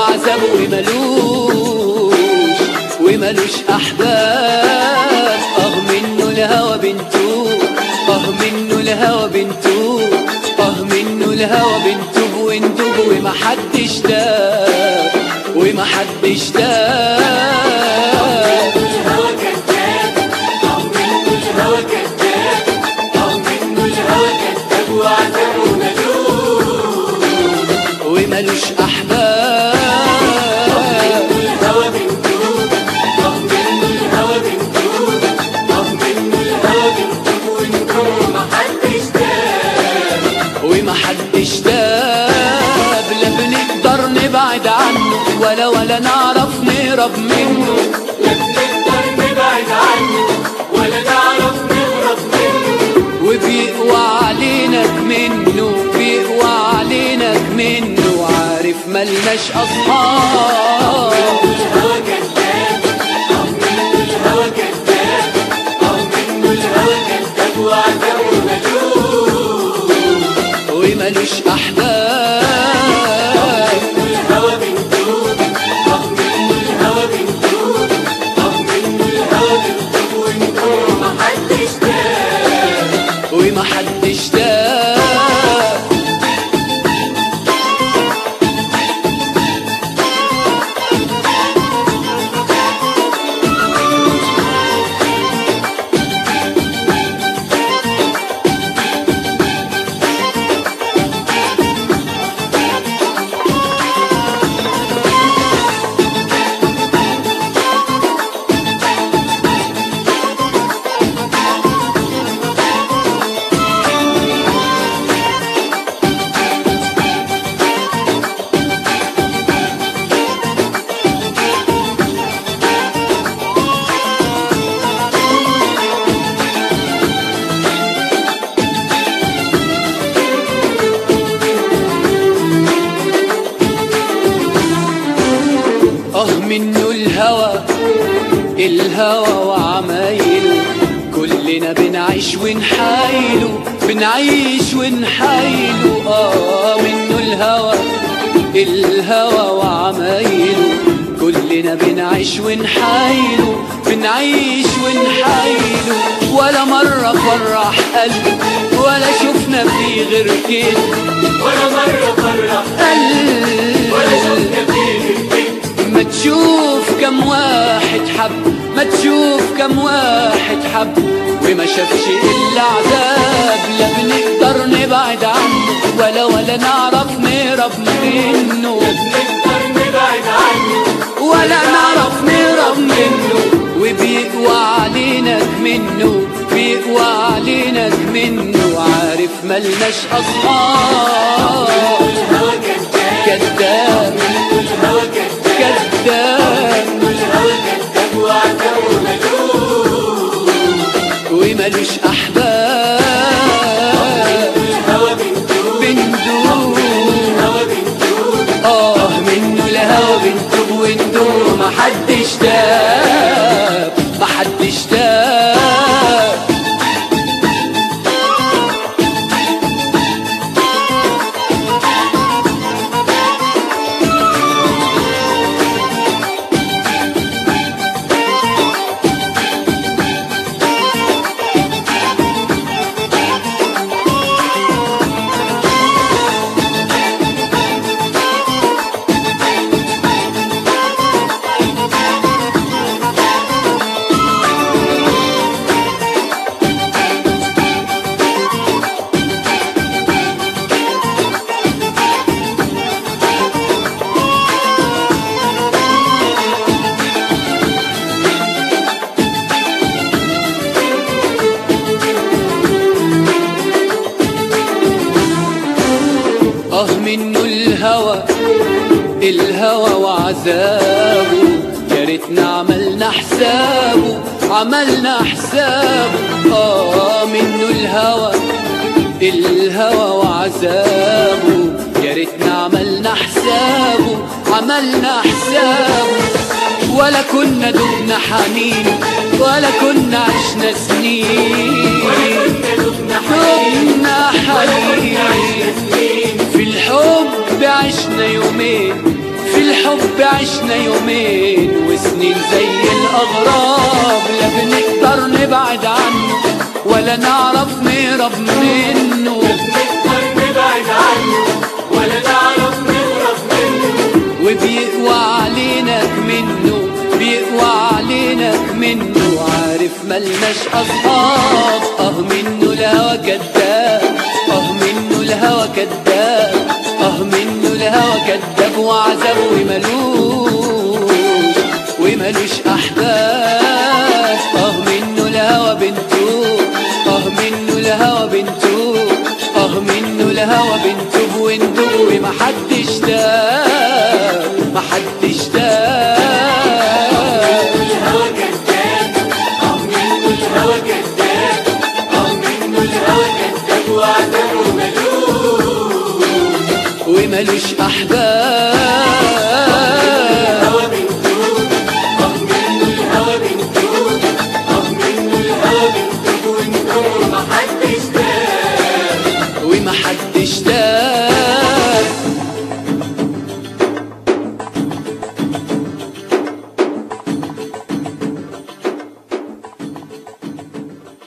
وعذاب وملوش وملوش احباب اه منه الهوى بنتو اه منه الهوى بنتو اه منه الهوى بنتوب وندوب ومحدش داب ومحدش داب الهوى كذاب اه منه الهوى كذاب اه منه الهوى كذاب وعذاب وملوش وملوش احباب الهوى بنتوب اه منه الهوى بنتوب اه منه الهوى بنتوب ونكون محدش داب ومحدش داب لا بنقدر نبعد عنه ولا ولا نعرف نهرب منه لا بنقدر نبعد عنه ولا نعرف نهرب منه وبيقوى علينك منه بيقوى علينك منه عارف ملناش اصحاب الهوى كذاب اه منه الهوى كذاب اه منه الهوى كذاب وعذاب وملوش وملوش احباب الهوى بنتوب اه منه الهوى بنتوب اه منه الهوى بنتوب ونكون محدش داب ومحدش داب اه منه الهوى الهوى وعمايله كلنا بنعيش ونحايله بنعيش ونحايله اه منه الهوى الهوى وعمايله كلنا بنعيش ونحايله بنعيش ونحايله ولا مرة فرح قلبي ولا شفنا فيه غير كده ولا مرة فرح ولا قلبي شفنا فيه البيت ما تشوف كم واحد حب ما تشوف كم واحد حب وما شافش الا عذاب لا بنقدر نبعد عنه ولا ولا نعرف نهرب منه نقدر نبعد عنه ولا نعرف نهرب منه وبيقوى علينك منه بيقوى علينك منه عارف ملناش اصحاب الهوى كذاب كذاب الهوى كذاب كذاب الهوى كذاب وعذاب وملوش وملوش احباب الهوى بنتوب بندوب الهوى بنتوب اه منه الهوى بنتوب وندوب محدش تاب محدش تاب اه منه الهوى الهوى وعذابه يا ريتنا عملنا حسابه عملنا حسابه اه منه الهوى الهوى وعذابه يا ريتنا عملنا حسابه عملنا حسابه ولا كنا دبنا حنين ولا كنا عشنا سنين كنا دبنا حنين دبنا ولا كنا عشنا حنين سنين في الحب عشنا يومين في الحب عشنا يومين وسنين زي الأغراب لا بنقدر نبعد عنه ولا نعرف نهرب منه نقدر نبعد عنه ولا نعرف نهرب منه وبيقوى علينك منه بيقوى علينك منه عارف ملناش أصحاب اه منه الهوى كداب اه منه الهوى كداب اه منه الهوى كداب وعذاب وملوش وملوش أحباب اه منه الهوى بنته اه منه الهوى بنته اه منه الهوى بنته وندوب ومحدش داب محدش داب الهوى كذاب اه منه الهوى كذاب اه منه الهوى كذاب وعذاب وملوش وملوش أحباب